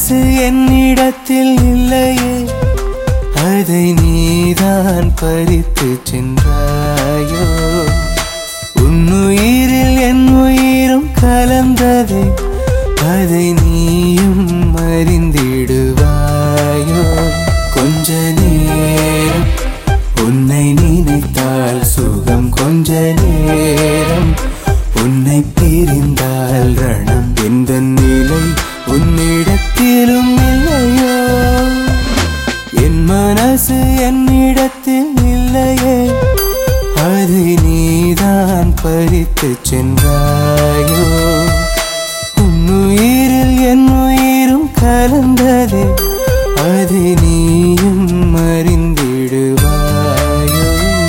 மனசு என்னிடத்தில் இல்லையே அதை நீதான் பறித்து சென்றாயோ உன்னுயிரில் என் உயிரும் கலந்ததே அதை நீயும் அறிந்திடுவாயோ கொஞ்ச நேரம் உன்னை நினைத்தால் சுகம் கொஞ்ச நேரம் உன்னை பிரிந்தால் ரணம் எந்த நிலை உன்னிடத்திலும் இல்லையோ என் மனசு என்னிடத்தில் இல்லையே அதை நீதான் பறித்து சென்றாயோ உன்னுயிரில் என் உயிரும் கலந்ததே அதை நீயும் அறிந்திடுவாயோ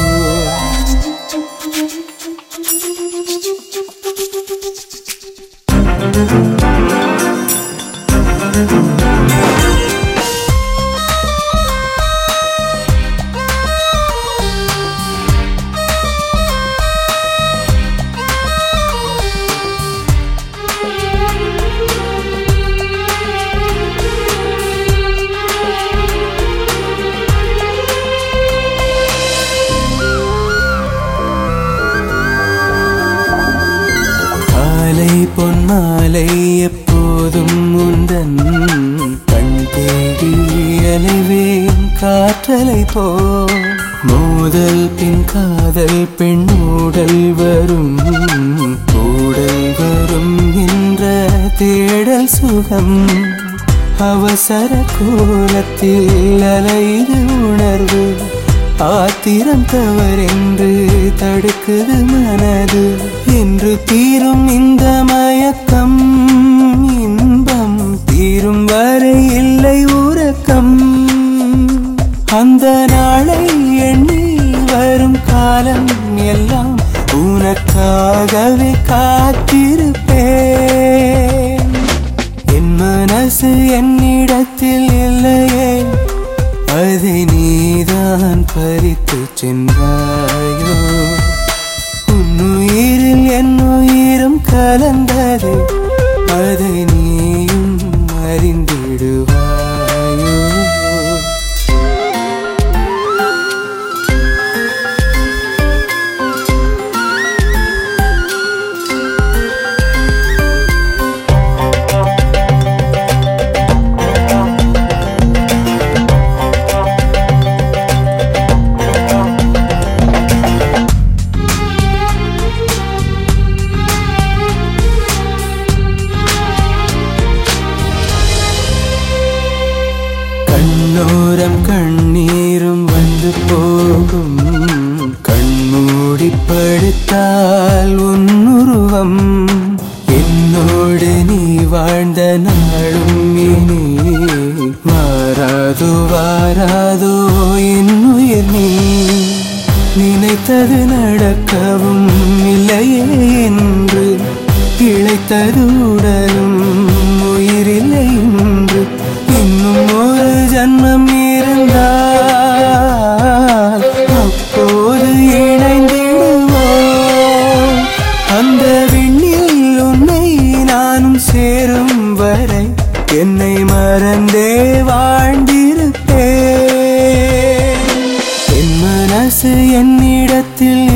காலை பொன்மாலை எப்போதும் உந்தன் கண் தேடி அலைவேன் காற்றலை போ மோதல் பின் காதல் பெண்ணூடல் வரும் கூடல் வரும் என்ற தேடல் சுகம் அவசர கோலத்தில் அலைது உணர்வு ஆத்திரம் தவறென்று தடுக்குது மனது என்று தீரும் இந்த மயக்கம் இன்பம் தீரும் வரை இல்லை உறக்கம் அந்த நாளை எண்ணி வரும் காலம் எல்லாம் உனக்காகவே காத்திருப்பேன் என் மனசு என்னிடத்தில் இல்லையே அதை நீதான் பறித்து சென்றாயோ உன்னுயிரில் என் உயிரும் கலந்தது அதை நீயும் அறிந்திடுவாயோ கண்ணோரம் கண்ணீரும் வந்து போகும் கண்மூடி படுத்தால் உன்னுருவம் என்னோடு நீ வாழ்ந்த நாளும் இனி மாறாதோ வாராதோ என் உயிர் நீ நினைத்தது நடக்கவும் இல்லையே என்று இழைத்தது உடலும் உயிரில்லை என்று இன்னும் ஒரு ஜன்மம் இருந்தால் அப்போது இணைந்திடுவோம் அந்த விண்ணில் உன்னை நானும் சேரும் வரை என்னை மறந்தே வாழ்ந்திருப்பேன் என் மனசு என்னிடத்தில்